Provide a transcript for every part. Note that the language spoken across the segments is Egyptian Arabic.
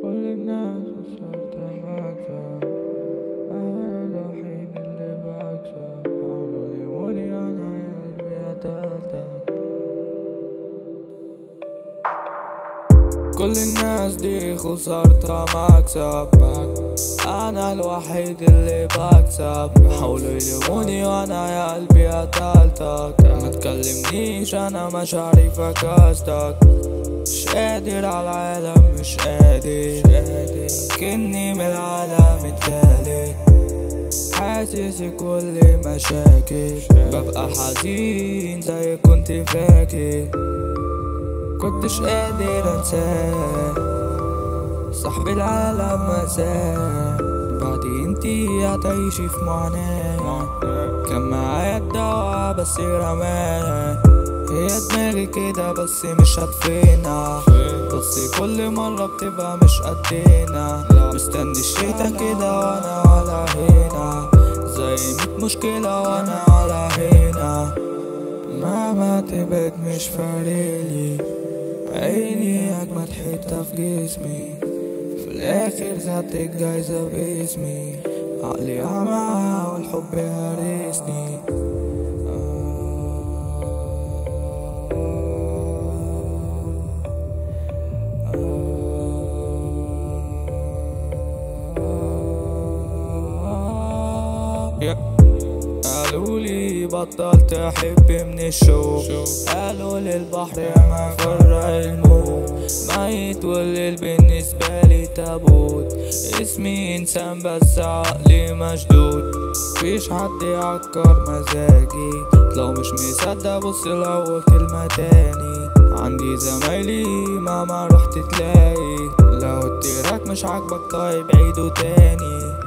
كل الناس وصلت مكسب أنا الوحيد اللي بكسب حاولوا يقولي أنا يا قلبي قتلتك كل الناس دي خسرتها مكسب انا الوحيد اللي بكسب حاولوا يلوموني وانا يا قلبي قتلتك ما تكلمنيش انا مشاعري فكستك مش قادر على العالم مش قادر كني من العالم التالت حاسس كل مشاكل ببقى حزين زي كنت فاكر كنتش قادر انساه صاحب العالم مساه بعدي انتي هتعيشي في معاناة كان معايا الدوا بس رماه هي دماغي كده بس مش هتفينا بس كل مرة بتبقى مش قدينا مستني الشتا كده وانا على هنا زي ميت مشكلة وانا على هنا مهما تبعد مش فارقلي عيني أجمد حتة في جسمي في الآخر خدت الجايزة باسمي عقلي عمى والحب هارسني قالوا لي بطلت احب من الشوق قالوا للبحر ما فرق الموج ميت والليل بالنسبة لي تابوت اسمي انسان بس عقلي مشدود مفيش حد يعكر مزاجي لو مش مصدق بص الاول كلمة تاني عندي زمايلي مهما رحت تلاقي لو التراك مش عاجبك طيب عيده تاني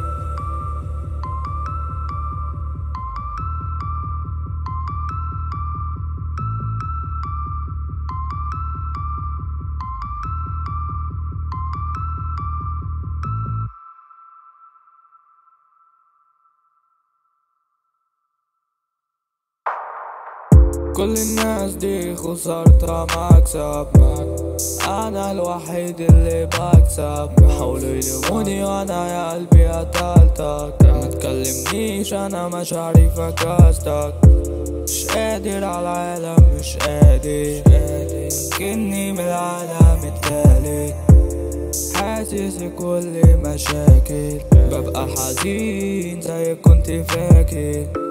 كل الناس دي خسرتها مكسب انا الوحيد اللي بكسب حاولوا يلوموني وانا يا قلبي قتلتك ما تكلمنيش انا مشاعري فكستك مش قادر على العالم مش قادر كني من العالم التالت حاسس كل مشاكل ببقى حزين زي كنت فاكر